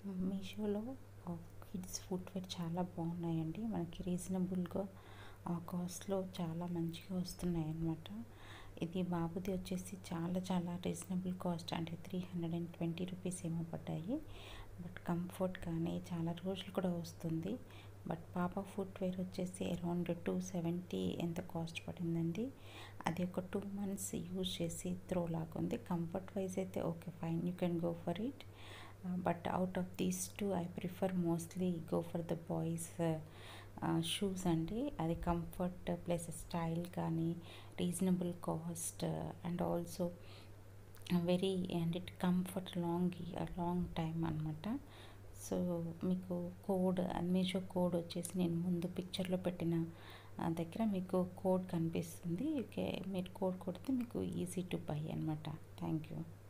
మీషోలో kids footwear చాలా బాగున్నాయండి మనకి రీజనబుల్గా కాస్ట్లో చాలా మంచిగా వస్తున్నాయి అన్నమాట ఇది బాబుది వచ్చేసి చాలా చాలా రీజనబుల్ కాస్ట్ అంటే three hundred and twenty rupees ఏమో పడ్డాయి బట్ కంఫర్ట్ కానీ చాలా రోజులు కూడా వస్తుంది బట్ పాప ఫుట్వేర్ వచ్చేసి అరౌండ్ టూ సెవెంటీ ఎంత కాస్ట్ పడిందండి అది ఒక టూ మంత్స్ యూజ్ చేసి త్రో లాగుంది కంఫర్ట్ వైజ్ అయితే okay fine you can go for it but out of these two I prefer mostly go for the boys shoes అండి అది కంఫర్ట్ ప్లస్ స్టైల్ కానీ reasonable cost and also very and it comfort long long time అనమాట so మీకు code Meesho code వచ్చేసి నేను ముందు పిక్చర్లో పెట్టిన దగ్గర మీకు కోడ్ కనిపిస్తుంది ఓకే మీరు కోడ్ కొడితే మీకు ఈజీ టు బై అనమాట థ్యాంక్ యూ